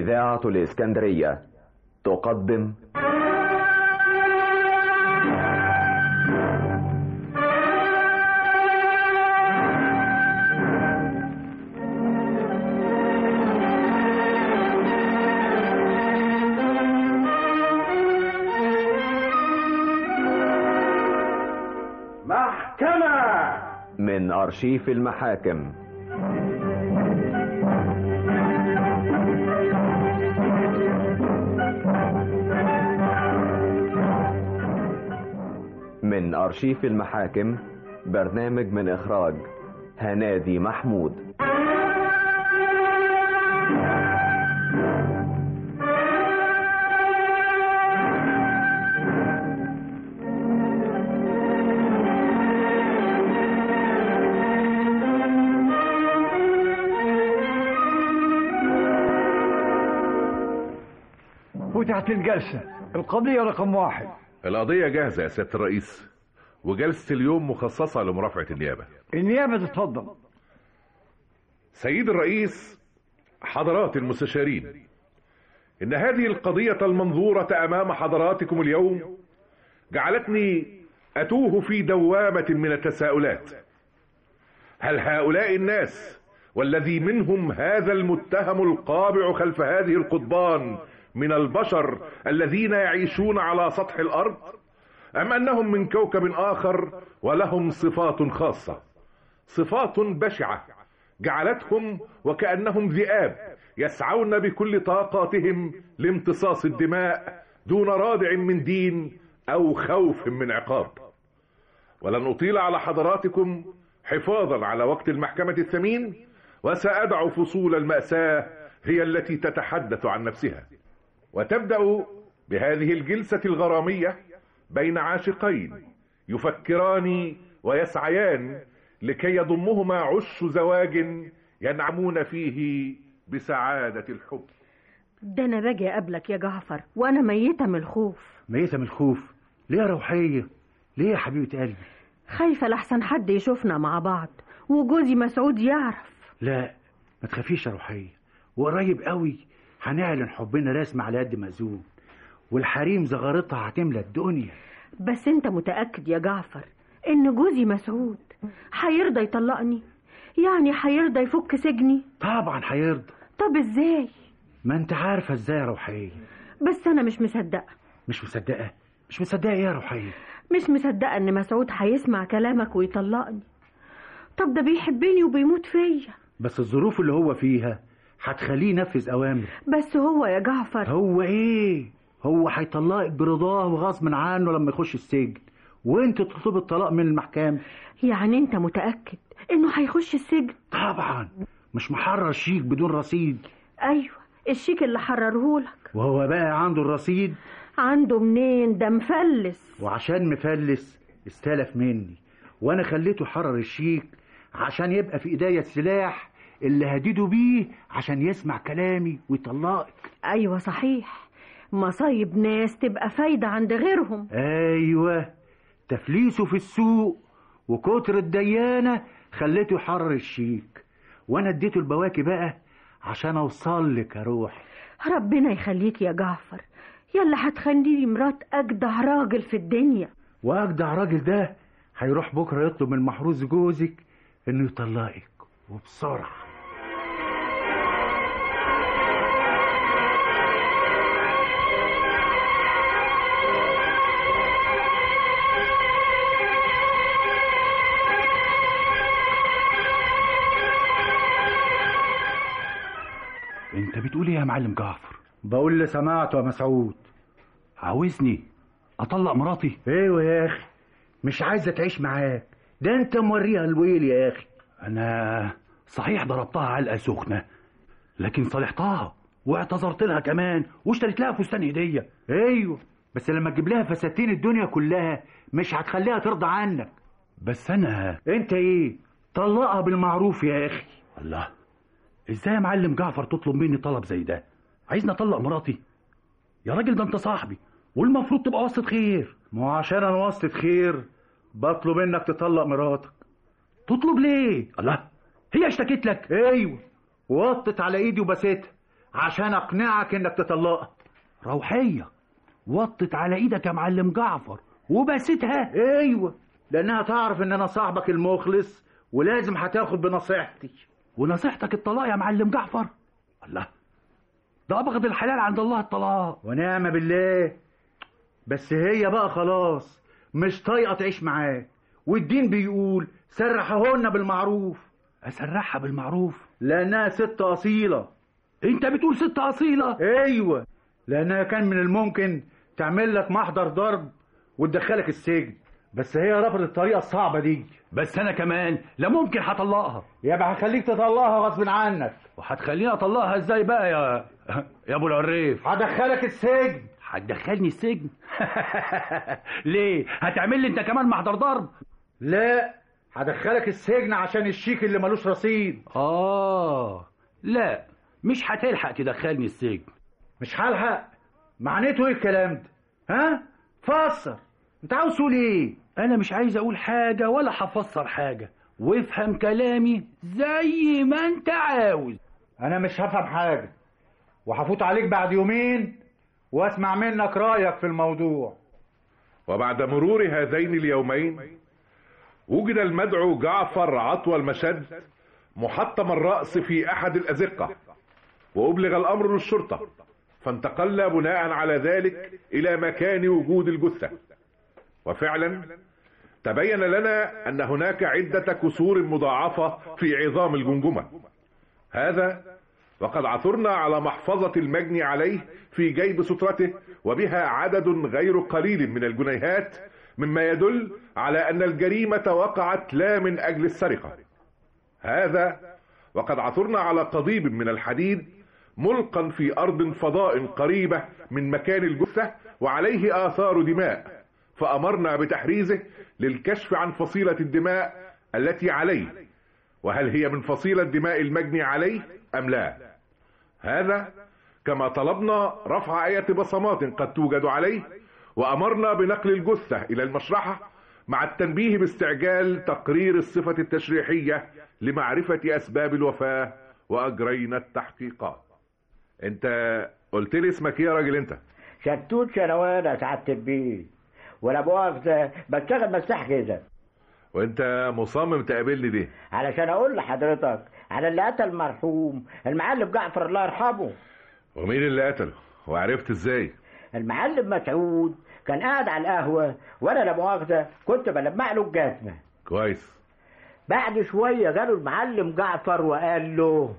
إذاعة الإسكندرية تقدم محكمة من أرشيف المحاكم من أرشيف المحاكم برنامج من إخراج هنادي محمود فتحت الجلسة القضية رقم واحد القضية جاهزة يا سيادة الرئيس وجلسة اليوم مخصصة لمرافعة النيابة النيابة تتفضل سيد الرئيس حضرات المستشارين إن هذه القضية المنظورة أمام حضراتكم اليوم جعلتني أتوه في دوامة من التساؤلات هل هؤلاء الناس والذي منهم هذا المتهم القابع خلف هذه القضبان من البشر الذين يعيشون على سطح الأرض أم أنهم من كوكب آخر ولهم صفات خاصة صفات بشعة جعلتهم وكأنهم ذئاب يسعون بكل طاقاتهم لامتصاص الدماء دون رادع من دين أو خوف من عقاب ولن أطيل على حضراتكم حفاظا على وقت المحكمة الثمين وسأدع فصول المأساة هي التي تتحدث عن نفسها وتبدأ بهذه الجلسة الغرامية بين عاشقين يفكران ويسعيان لكي يضمهما عش زواج ينعمون فيه بسعادة الحب ده انا باجي اقابلك يا جعفر وانا ميته من الخوف ميتة من الخوف ليه يا روحية ليه يا حبيبة قلبي خايفه لحسن حد يشوفنا مع بعض وجوزي مسعود يعرف لا ما تخافيش يا روحية وقريب قوي هنعلن حبنا رسم على قد مأذون والحريم زغارتها هتملى الدنيا بس انت متاكد يا جعفر ان جوزي مسعود هيرضى يطلقني يعني هيرضى يفك سجني طبعا هيرضى طب ازاي ما انت عارفة ازاي يا روحية بس انا مش مصدقه مش مصدقة مش مصدقة ايه يا روحية مش مصدقه ان مسعود هيسمع كلامك ويطلقني طب ده بيحبني وبيموت فيا بس الظروف اللي هو فيها هتخليه ينفذ اوامر بس هو يا جعفر هو ايه هو هيطلقك برضاه وغصب عنه لما يخش السجن وانت تطلب الطلاق من المحكمة يعني انت متاكد انه هيخش السجن طبعا مش محرر شيك بدون رصيد ايوه الشيك اللي حررهولك وهو بقى عنده الرصيد عنده منين ده مفلس وعشان مفلس استلف مني وانا خليته يحرر الشيك عشان يبقى في ايديا السلاح اللي هديده بيه عشان يسمع كلامي ويطلقك ايوه صحيح مصايب ناس تبقى فايدة عند غيرهم ايوه تفليسه في السوق وكتر الديانة خليته يحرر الشيك وانا اديته البواكي بقى عشان اوصل لك يا روح ربنا يخليك يا جعفر يلا هتخليني مرات اجدع راجل في الدنيا واجدع راجل ده هيروح بكره يطلب من محروس جوزك انه يطلقك وبسرعه انت بتقول ايه يا معلم جعفر بقول اللي سمعته يا مسعود عاوزني اطلق مراتي ايوه يا اخي مش عايزه تعيش معاك ده انت موريها الويل يا اخي انا صحيح ضربتها علقه سخنه لكن صالحتها واعتذرت لها كمان واشتريت لها فستان هديه ايوه بس لما تجيب لها فساتين الدنيا كلها مش هتخليها ترضى عنك بس انا انت ايه طلقها بالمعروف يا اخي الله ازاي يا معلم جعفر تطلب مني طلب زي ده عايزني اطلق مراتي يا راجل ده انت صاحبي والمفروض تبقى واسطة خير ما هو عشان انا واسطة خير بطلب منك تطلق مراتك تطلب ليه الله هي اشتكت لك ايوه وطت على ايدي وبستها عشان اقنعك انك تطلقها روحية وطت على ايدك يا معلم جعفر وبستها ايوه لانها تعرف ان انا صاحبك المخلص ولازم هتاخد بنصيحتي ونصيحتك الطلاق يا معلم جعفر الله ده ابغض الحلال عند الله الطلاق ونعم بالله بس هي بقى خلاص مش طايقه تعيش معاك والدين بيقول سرحهن بالمعروف اسرحها بالمعروف لانها ست اصيله انت بتقول ست اصيله ايوه لانها كان من الممكن تعمل لك محضر ضرب وتدخلك السجن بس هي رفضت الطريقه الصعبه دي بس انا كمان لا ممكن هطلقها يبقى هخليك تطلقها غصب عنك وهتخليني اطلقها ازاي بقى يا يا ابو العريف هدخلك السجن هتدخلني السجن ليه هتعمل لي انت كمان محضر ضرب لا هدخلك السجن عشان الشيك اللي ملوش رصيد اه لا مش هتلحق تدخلني السجن مش هلحق معناته ايه الكلام ده ها فسر انت عاوز تقول ايه انا مش عايز اقول حاجه ولا هفسر حاجه وافهم كلامي زي ما انت عاوز انا مش هفهم حاجه وهفوت عليك بعد يومين واسمع منك رايك في الموضوع وبعد مرور هذين اليومين وجد المدعو جعفر عطوى المشد محطم الرأس في أحد الأزقة وأبلغ الأمر للشرطة فانتقلنا بناء على ذلك إلى مكان وجود الجثة وفعلا تبين لنا أن هناك عدة كسور مضاعفة في عظام الجمجمة هذا وقد عثرنا على محفظة المجني عليه في جيب سترته وبها عدد غير قليل من الجنيهات مما يدل على أن الجريمة وقعت لا من أجل السرقة هذا وقد عثرنا على قضيب من الحديد ملقا في أرض فضاء قريبة من مكان الجثة وعليه آثار دماء فأمرنا بتحريزه للكشف عن فصيلة الدماء التي عليه وهل هي من فصيلة دماء المجني عليه أم لا هذا كما طلبنا رفع آية بصمات قد توجد عليه وأمرنا بنقل الجثة إلى المشرحة مع التنبيه باستعجال تقرير الصفة التشريحية لمعرفة أسباب الوفاة وأجرينا التحقيقات انت قلت لي اسمك ايه يا راجل انت شتوت شنوان يا سعادة البيت ولا مؤاخذة بشتغل مساح كده وانت مصمم تقابلني دي علشان اقول لحضرتك على اللي قتل المرحوم المعلم جعفر الله يرحمه ومين اللي قتله وعرفت ازاي المعلم مسعود كان قاعد على القهوة وانا لا مؤاخذة كنت بلمع له الجزمة كويس بعد شوية جاله المعلم جعفر وقال له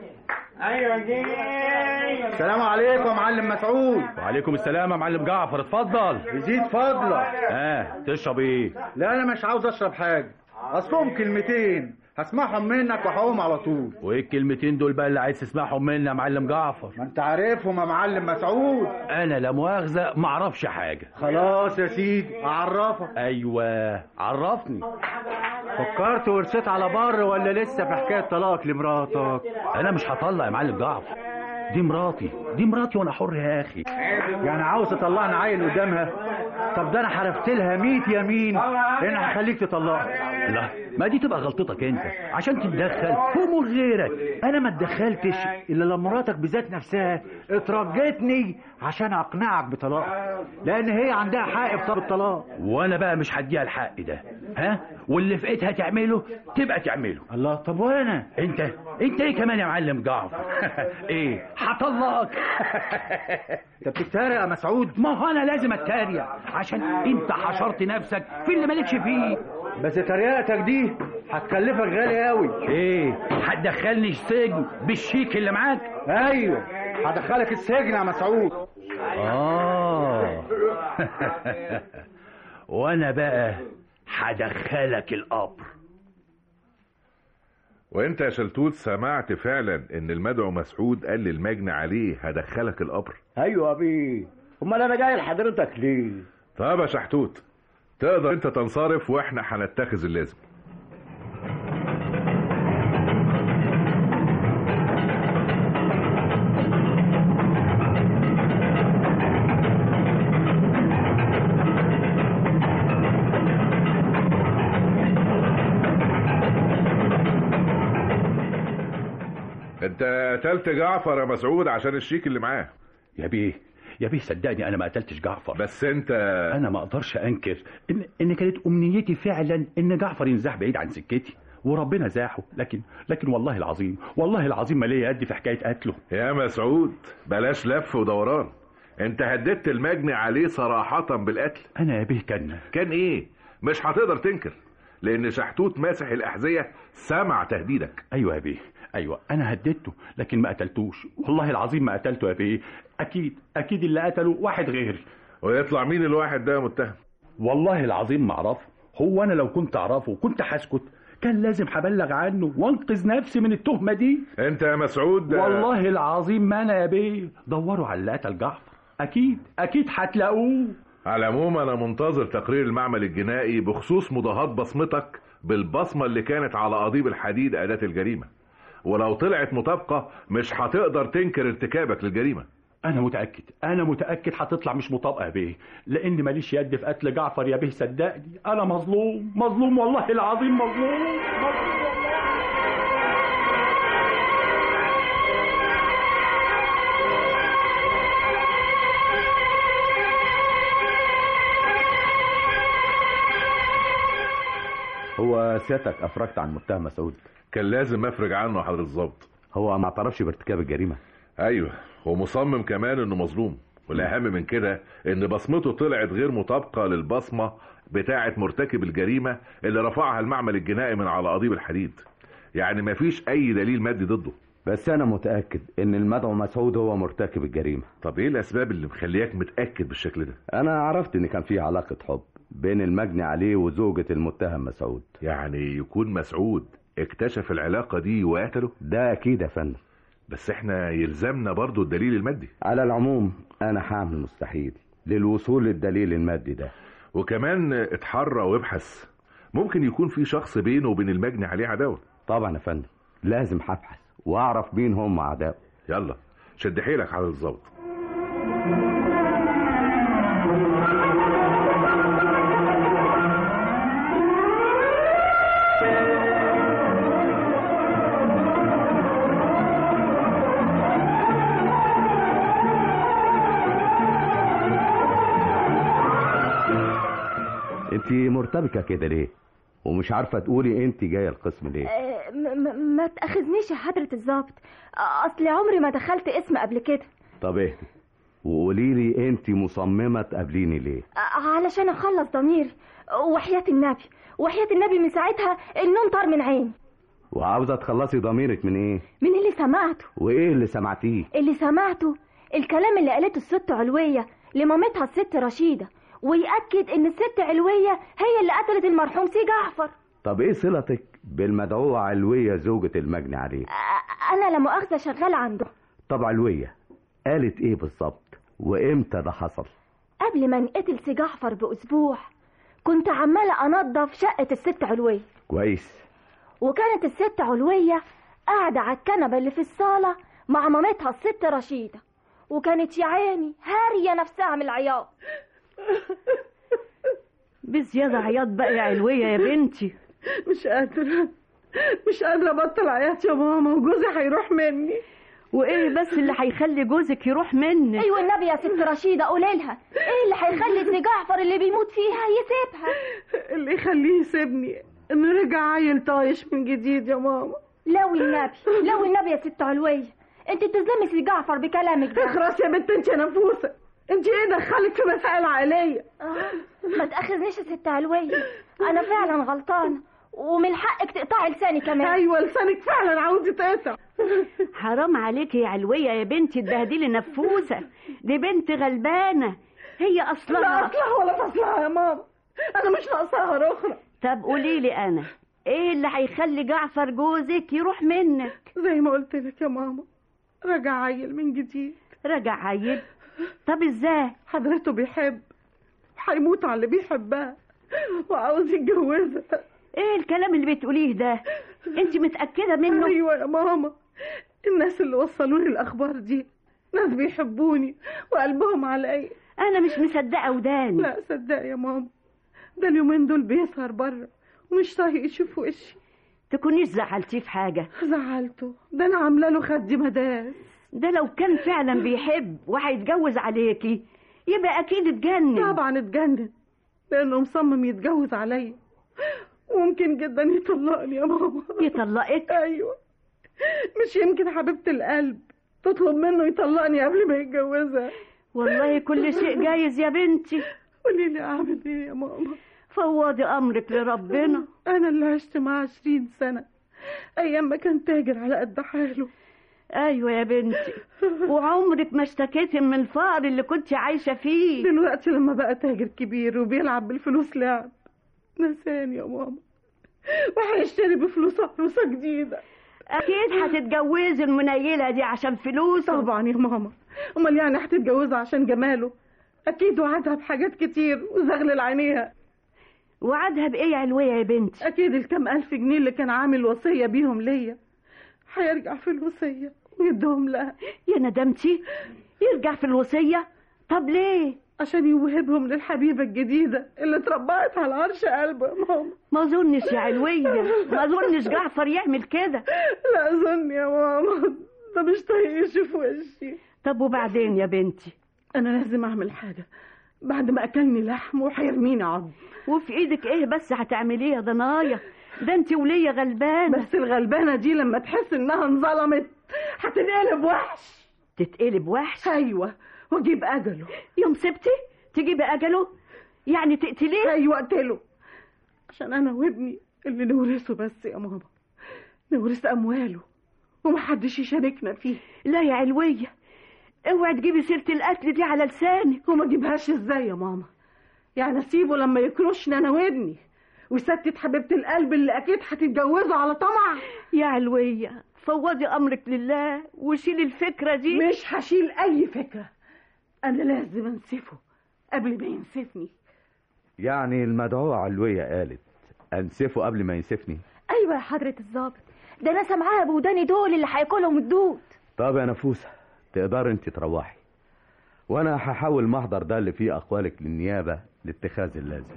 ايوه جاي السلام عليكم يا معلم مسعود وعليكم السلام يا معلم جعفر اتفضل يزيد فضلك اه تشرب ايه لا انا مش عاوز اشرب حاجه اصلهم كلمتين هسمعهم منك وهقوم على طول وايه الكلمتين دول بقى اللي عايز تسمعهم مني يا معلم جعفر ما انت عارفهم يا معلم مسعود انا لا مؤاخذه ما اعرفش حاجه خلاص يا سيدي اعرفك ايوه عرفني فكرت ورثت على بر ولا لسه في حكايه طلاق لمراتك انا مش هطلع يا معلم جعفر دي مراتي دي مراتي وانا حر يا اخي يعني عاوز تطلعني عيل قدامها طب ده انا حرفت لها 100 يمين ان هخليك تطلقها لا ما دي تبقى غلطتك انت عشان تتدخل في امور غيرك انا ما اتدخلتش الا لما مراتك بذات نفسها اترجتني عشان اقنعك بطلاقها لان هي عندها حق في طلب الطلاق وانا بقى مش هديها الحق ده ها واللي في ايدها تعمله تبقى تعمله الله طب وانا انت انت ايه كمان يا معلم جعفر ايه هطلقك انت بتتريق يا مسعود ما هو انا لازم اتريق عشان انت حشرت نفسك في اللي مالكش فيه بس تريقتك دي هتكلفك غالي قوي ايه هتدخلني السجن بالشيك اللي معاك ايوه هدخلك السجن يا مسعود اه وانا بقى هدخلك القبر وانت يا شلتوت سمعت فعلا ان المدعو مسعود قال للمجني عليه هدخلك القبر ايوه يا بيه امال انا جاي لحضرتك ليه طب يا شحتوت تقدر انت تنصرف واحنا هنتخذ اللازم انت قتلت جعفر يا مسعود عشان الشيك اللي معاه يا بيه يا بيه صدقني انا ما قتلتش جعفر بس انت انا ما اقدرش انكر ان ان كانت امنيتي فعلا ان جعفر ينزاح بعيد عن سكتي وربنا زاحه لكن لكن والله العظيم والله العظيم ما ليا يد في حكايه قتله يا مسعود بلاش لف ودوران انت هددت المجني عليه صراحة بالقتل انا يا بيه كان كان ايه مش هتقدر تنكر لان شحتوت ماسح الاحذية سمع تهديدك ايوه يا بيه ايوه انا هددته لكن ما قتلتوش والله العظيم ما قتلته يا بيه اكيد اكيد اللي قتله واحد غيري ويطلع مين الواحد ده متهم والله العظيم ما اعرفه هو انا لو كنت اعرفه كنت هسكت كان لازم هبلغ عنه وانقذ نفسي من التهمه دي انت يا مسعود والله العظيم ما انا يا بيه دوروا على اللي قتل جعفر اكيد اكيد هتلاقوه على العموم انا منتظر تقرير المعمل الجنائي بخصوص مضاهاة بصمتك بالبصمة اللي كانت على قضيب الحديد أداة الجريمة ولو طلعت مطابقة مش هتقدر تنكر ارتكابك للجريمة انا متاكد انا متاكد هتطلع مش مطابقه يا بيه لان ماليش يد في قتل جعفر يا بيه صدقني انا مظلوم مظلوم والله العظيم مظلوم, مظلوم هو سيادتك افرجت عن متهم مسعود كان لازم افرج عنه يا حضرة الظابط هو ما اعترفش بارتكاب الجريمه ايوه ومصمم كمان انه مظلوم والاهم من كده ان بصمته طلعت غير مطابقه للبصمه بتاعه مرتكب الجريمه اللي رفعها المعمل الجنائي من على قضيب الحديد يعني مفيش اي دليل مادي ضده بس انا متاكد ان المدعو مسعود هو مرتكب الجريمه طب ايه الاسباب اللي مخلياك متاكد بالشكل ده انا عرفت ان كان في علاقه حب بين المجني عليه وزوجة المتهم مسعود يعني يكون مسعود اكتشف العلاقة دي وقتله ده اكيد يا فندم بس احنا يلزمنا برضو الدليل المادي على العموم انا هعمل مستحيل للوصول للدليل المادي ده وكمان اتحرى وابحث ممكن يكون في شخص بينه وبين المجني عليه عداوة طبعا يا فندم لازم هبحث واعرف مين هم اعدائه يلا شد حيلك على الظابط انت مرتبكه كده ليه ومش عارفه تقولي انت جايه القسم ليه آه، م- م- ما تاخذنيش يا حضرة الظابط آه، اصل عمري ما دخلت اسم قبل كده طب اهدي وقولي لي انت مصممه تقابليني ليه آه، علشان اخلص ضميري وحياة النبي وحياة النبي من ساعتها النوم طار من عيني وعاوزه تخلصي ضميرك من ايه من اللي سمعته وايه اللي سمعتيه اللي سمعته الكلام اللي قالته الست علوية لمامتها الست رشيدة ويأكد ان الست علوية هي اللي قتلت المرحوم سي جعفر طب ايه صلتك بالمدعوه علويه زوجة المجني عليه آه، انا لا مؤاخذة شغالة عنده طب علويه قالت ايه بالظبط وامتى ده حصل قبل ما انقتل سي جعفر باسبوع كنت عمالة انضف شقة الست علوية كويس وكانت الست علوية قاعدة على الكنبة اللي في الصالة مع مامتها الست رشيدة وكانت يا عيني هارية نفسها من العياط بزيادة عياط بقى يا علوية يا بنتي مش قادرة مش قادرة أبطل عياط يا ماما وجوزي هيروح مني وايه بس اللي هيخلي جوزك يروح منك ايوه النبي يا ست رشيدة قولي لها ايه اللي هيخلي سي جعفر اللي بيموت فيها يسيبها اللي يخليه يسيبني إنه رجع عيل طايش من جديد يا ماما لو النبي لو النبي يا ست علوية انت بتظلمي سي جعفر بكلامك ده اخرس يا بنت انت يا نفوسة انت ايه دخلك في مسائل عائلية آه، ما تاخذنيش يا ست علوية انا فعلا غلطانة ومن حقك تقطعي لساني كمان ايوه لسانك فعلا عاوز يتقطع حرام عليكي يا علوية يا بنتي تبهدلي نفوسة دي بنت غلبانة هي لا اصلها اصلها ولا فصلها يا ماما انا مش ناقصاها اخرى طب قولي لي انا ايه اللي هيخلي جعفر جوزك يروح منك زي ما قلت لك يا ماما رجع عيل من جديد رجع عيب طب ازاي حضرته بيحب هيموت على اللي بيحبها وعاوز يتجوزها ايه الكلام اللي بتقوليه ده انت متأكدة منه ايوه يا ماما الناس اللي وصلوني الاخبار دي ناس بيحبوني وقلبهم عليا انا مش مصدقة وداني لا صدق يا ماما ده اليومين دول بيسهر بره ومش طايق يشوف وشي تكونيش زعلتيه في حاجة زعلته ده انا عامله له خدي مداس ده لو كان فعلا بيحب وهيتجوز عليكي يبقى اكيد اتجنن طبعا اتجنن لانه مصمم يتجوز عليا وممكن جدا يطلقني يا ماما يطلقك ايوه مش يمكن حبيبه القلب تطلب منه يطلقني قبل ما يتجوزها والله كل شيء جايز يا بنتي قولي لي اعمل ايه يا ماما فوضي امرك لربنا انا اللي عشت معاه عشرين سنه ايام ما كان تاجر على قد حاله ايوه يا بنتي وعمرك ما اشتكيتي من الفقر اللي كنت عايشه فيه دلوقتي لما بقى تاجر كبير وبيلعب بالفلوس لعب نساني يا ماما وهيشتري بفلوس عروسه جديده اكيد هتتجوزي المنيله دي عشان فلوس طبعا يا ماما امال يعني هتتجوزها عشان جماله اكيد وعدها بحاجات كتير وزغلل عينيها وعدها بايه يا علويه يا بنتي اكيد الكام الف جنيه اللي كان عامل وصيه بيهم ليا هيرجع في الوصيه ويدهم لها يا ندمتي يرجع في الوصيه طب ليه عشان يوهبهم للحبيبة الجديدة اللي اتربعت على عرش قلبه يا ماما ما اظنش يا علوية ما اظنش جعفر يعمل كده لا اظن يا ماما ده مش طايق يشوف وشي طب وبعدين يا بنتي انا لازم اعمل حاجة بعد ما اكلني لحم وهيرميني عظم وفي ايدك ايه بس هتعمليه يا ضنايا ده انت ولية غلبانة بس الغلبانة دي لما تحس انها انظلمت هتنقلب وحش تتقلب وحش ايوه واجيب اجله يوم سبتي تجيب اجله يعني تقتليه ايوه اقتله عشان انا وابني اللي نورثه بس يا ماما نورث امواله ومحدش يشاركنا فيه لا يا علوية اوعي تجيبي سيرة القتل دي على لسانك وما اجيبهاش ازاي يا ماما يعني اسيبه لما يكرشني انا وابني وستت حبيبة القلب اللي اكيد هتتجوزه على طمع يا علوية فوضي امرك لله وشيلي الفكرة دي مش هشيل اي فكرة انا لازم انسفه قبل ما ينسفني يعني المدعوة علوية قالت انسفه قبل ما ينسفني ايوه يا حضرة الظابط ده انا سامعاها بوداني دول اللي هياكلهم الدود طب يا نفوسة تقدر انت تروحي وانا هحاول محضر ده اللي فيه اقوالك للنيابة لاتخاذ اللازم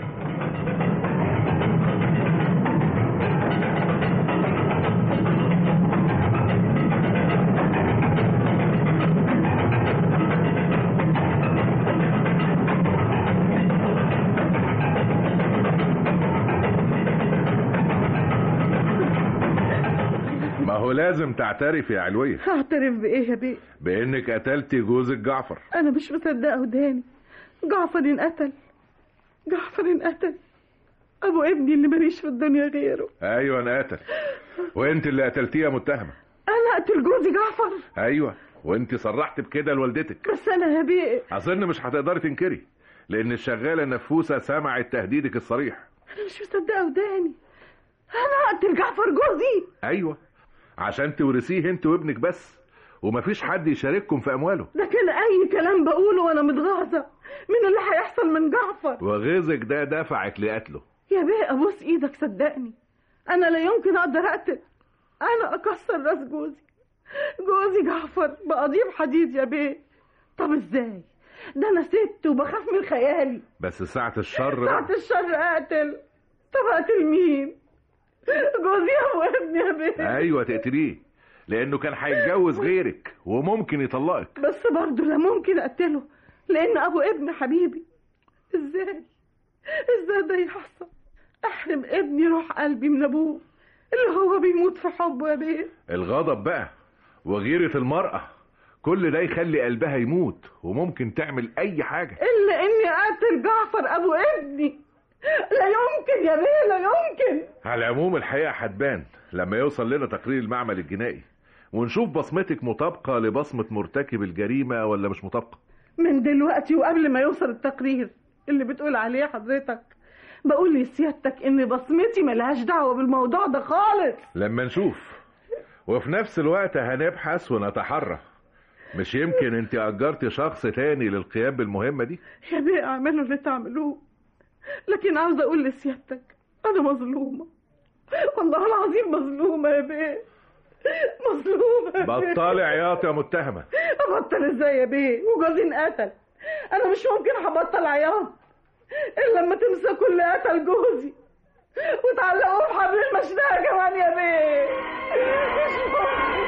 ما هو لازم تعترف يا علوية هعترف بايه يا بيه بانك قتلتي جوزك جعفر انا مش مصدقه وداني جعفر انقتل جعفر انقتل ابو ابني اللي ماليش في الدنيا غيره ايوه انا قتل وانت اللي قتلتيه يا متهمة انا اقتل جوزي جعفر ايوه وانت صرحت بكده لوالدتك بس انا يا بيه اظن مش هتقدري تنكري لان الشغالة نفوسة سمعت تهديدك الصريح انا مش مصدقه وداني انا اقتل جعفر جوزي ايوه عشان تورثيه انت وابنك بس ومفيش حد يشارككم في امواله ده كان اي كلام بقوله وانا متغاظه من اللي هيحصل من جعفر وغيظك ده دفعك لقتله يا بيه ابوس ايدك صدقني انا لا يمكن اقدر اقتل انا اكسر راس جوزي جوزي جعفر بقضيب حديد يا بيه طب ازاي ده انا ست وبخاف من خيالي بس ساعة الشر ساعة الشر اقتل طب اقتل مين جوزي ابو ابني يا بيه ايوه تقتليه لانه كان هيتجوز غيرك وممكن يطلقك بس برضه لا ممكن اقتله لان ابو ابن حبيبي ازاي ازاي ده يحصل احرم ابني روح قلبي من ابوه اللي هو بيموت في حبه يا بيه الغضب بقى وغيرة المرأة كل ده يخلي قلبها يموت وممكن تعمل اي حاجة الا اني اقتل جعفر ابو ابني لا يمكن يا بيه لا يمكن على العموم الحقيقة هتبان لما يوصل لنا تقرير المعمل الجنائي ونشوف بصمتك مطابقة لبصمة مرتكب الجريمة ولا مش مطابقة من دلوقتي وقبل ما يوصل التقرير اللي بتقول عليه حضرتك بقول لسيادتك ان بصمتي ملهاش دعوة بالموضوع ده خالص لما نشوف وفي نفس الوقت هنبحث ونتحرى مش يمكن انت اجرتي شخص تاني للقيام بالمهمة دي يا بيه اعملوا اللي تعملوه لكن عاوزة اقول لسيادتك انا مظلومة والله العظيم مظلومة يا بيه مظلومة يا بيه. بطلي عياط يا متهمة ابطل ازاي يا بيه وجوزي انقتل انا مش ممكن هبطل عياط الا لما تمسكوا اللي قتل جوزي وتعلقوه في حبل المشنقة كمان يا بيه مش ممكن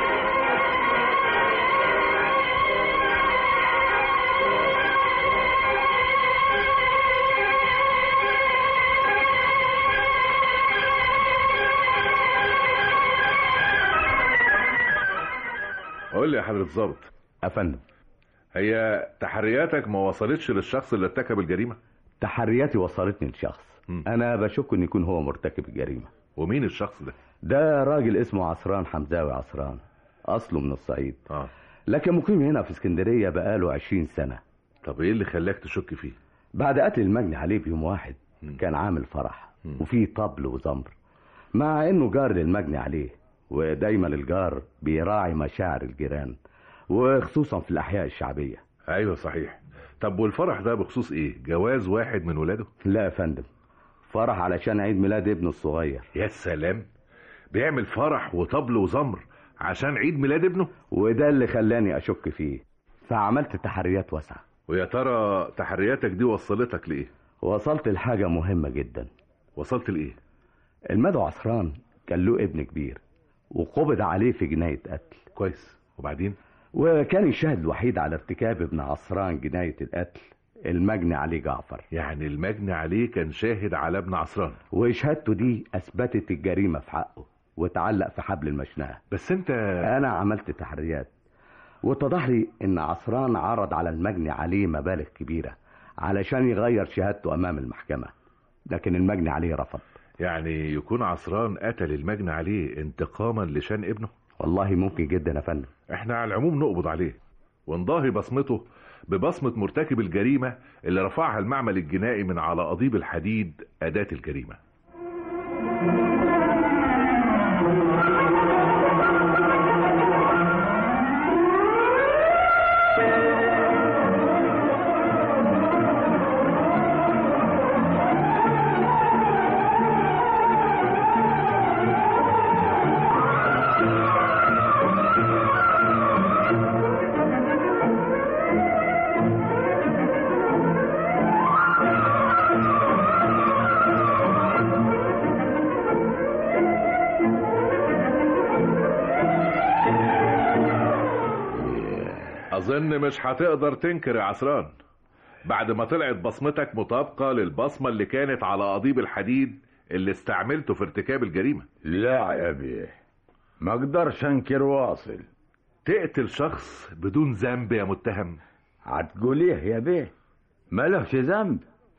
قول لي يا حضرة الظابط افندم هي تحرياتك ما وصلتش للشخص اللي ارتكب الجريمة تحرياتي وصلتني لشخص انا بشك ان يكون هو مرتكب الجريمه ومين الشخص ده ده راجل اسمه عصران حمزاوي عصران اصله من الصعيد اه لكن مقيم هنا في اسكندريه بقاله عشرين سنه طب ايه اللي خلاك تشك فيه بعد قتل المجني عليه بيوم واحد كان عامل فرح وفيه طبل وزمر مع انه جار للمجني عليه ودايما الجار بيراعي مشاعر الجيران وخصوصا في الاحياء الشعبيه ايوه صحيح طب والفرح ده بخصوص ايه جواز واحد من ولاده لا يا فندم فرح علشان عيد ميلاد ابنه الصغير يا سلام بيعمل فرح وطبل وزمر عشان عيد ميلاد ابنه وده اللي خلاني اشك فيه فعملت تحريات واسعه ويا ترى تحرياتك دي وصلتك لايه وصلت لحاجه مهمه جدا وصلت لايه المدعو عصران كان له ابن كبير وقبض عليه في جنايه قتل كويس وبعدين وكان الشاهد الوحيد على ارتكاب ابن عصران جنايه القتل المجني عليه جعفر يعني المجني عليه كان شاهد على ابن عصران وشهادته دي اثبتت الجريمه في حقه وتعلق في حبل المشنقه بس انت انا عملت تحريات واتضح لي ان عصران عرض على المجني عليه مبالغ كبيره علشان يغير شهادته امام المحكمه لكن المجني عليه رفض يعني يكون عصران قتل المجني عليه انتقاما لشان ابنه والله ممكن جدا يا فندم احنا على العموم نقبض عليه ونضاهي بصمته ببصمة مرتكب الجريمة اللي رفعها المعمل الجنائي من على قضيب الحديد أداة الجريمة أظن مش هتقدر تنكر يا عصران بعد ما طلعت بصمتك مطابقة للبصمة اللي كانت على قضيب الحديد اللي استعملته في ارتكاب الجريمة لا يا بيه ما اقدرش انكر واصل تقتل شخص بدون ذنب يا متهم هتقول ايه يا بيه مالهش ذنب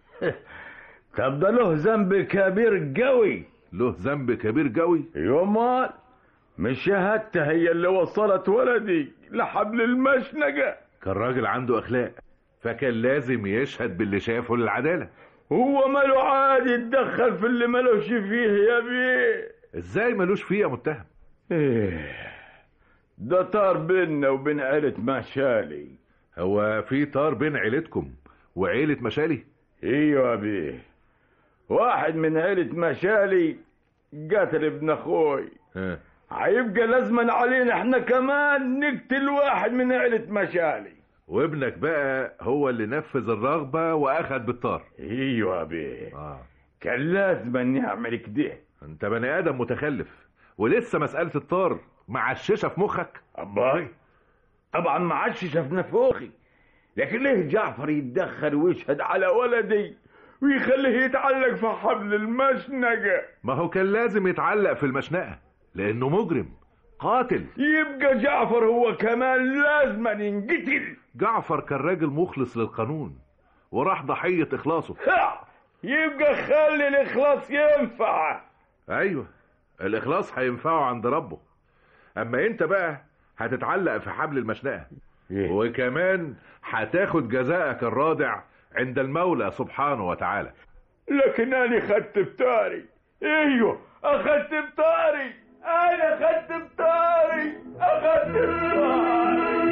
طب ده له ذنب كبير قوي له ذنب كبير قوي يومال مش شهادته هي اللي وصلت ولدي لحبل المشنقة كان راجل عنده أخلاق فكان لازم يشهد باللي شافه للعدالة هو ماله عادي يتدخل في اللي مالوش فيه يا بيه ازاي ملوش فيه يا متهم ايه ده طار بيننا وبين عيلة مشالي هو في طار بين عيلتكم وعيلة مشالي ايوه يا بيه واحد من عيلة مشالي قتل ابن اخوي ها. هيبقى لازما علينا احنا كمان نقتل واحد من عيلة مشالي وابنك بقى هو اللي نفذ الرغبة واخد بالطار ايوه يا بيه آه. كان لازم نعمل كده انت بني ادم متخلف ولسه مسألة الطار معششة في مخك أباي طبعا ما عادش شفنا فوخي لكن ليه جعفر يتدخل ويشهد على ولدي ويخليه يتعلق في حبل المشنقة ما هو كان لازم يتعلق في المشنقة لانه مجرم قاتل يبقى جعفر هو كمان لازم ينقتل جعفر كان راجل مخلص للقانون وراح ضحية اخلاصه ها! يبقى خلي الاخلاص ينفع ايوه الاخلاص هينفعه عند ربه اما انت بقى هتتعلق في حبل المشنقة وكمان هتاخد جزاءك الرادع عند المولى سبحانه وتعالى لكن انا خدت بتاري ايوه اخدت بتاري انا اخدت بتاري اخدت بتاري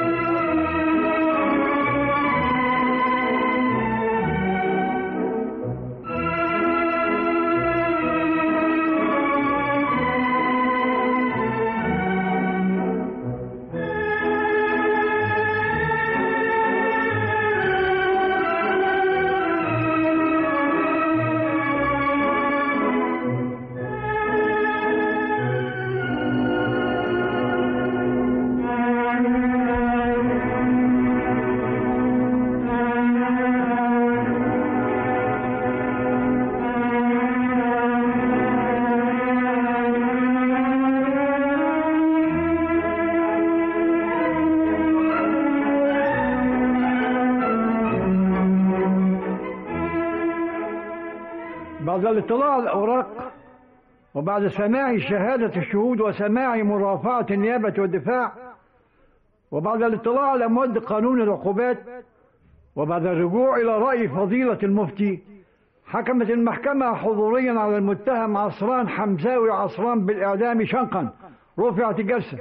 بعد الاطلاع على الأوراق وبعد سماع شهادة الشهود وسماع مرافعة النيابة والدفاع وبعد الاطلاع على مواد قانون العقوبات وبعد الرجوع إلى رأي فضيلة المفتي حكمت المحكمة حضوريا على المتهم عصران حمزاوي عصران بالإعدام شنقا رفعت الجلسة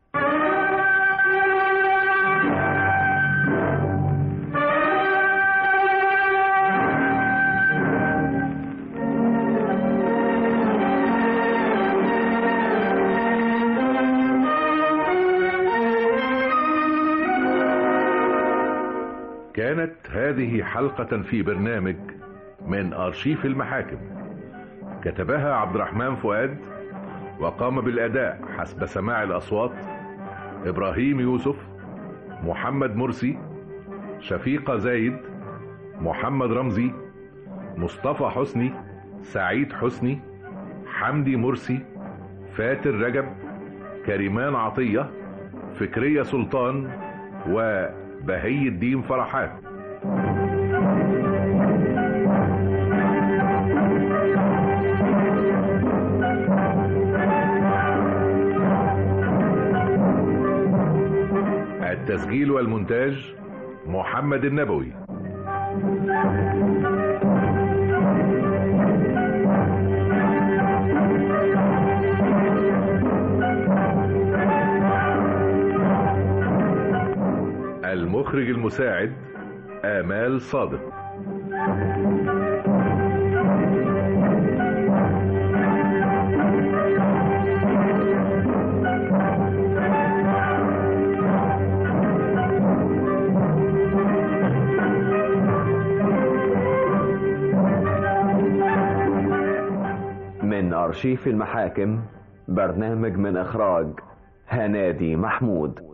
كانت هذه حلقة في برنامج من أرشيف المحاكم كتبها عبد الرحمن فؤاد وقام بالأداء حسب سماع الأصوات إبراهيم يوسف محمد مرسي شفيقة زايد محمد رمزي مصطفى حسني سعيد حسني حمدي مرسي فاتر رجب كريمان عطية فكرية سلطان وبهي الدين فرحات التسجيل والمونتاج محمد النبوي المخرج المساعد آمال صادق من أرشيف المحاكم برنامج من إخراج هنادي محمود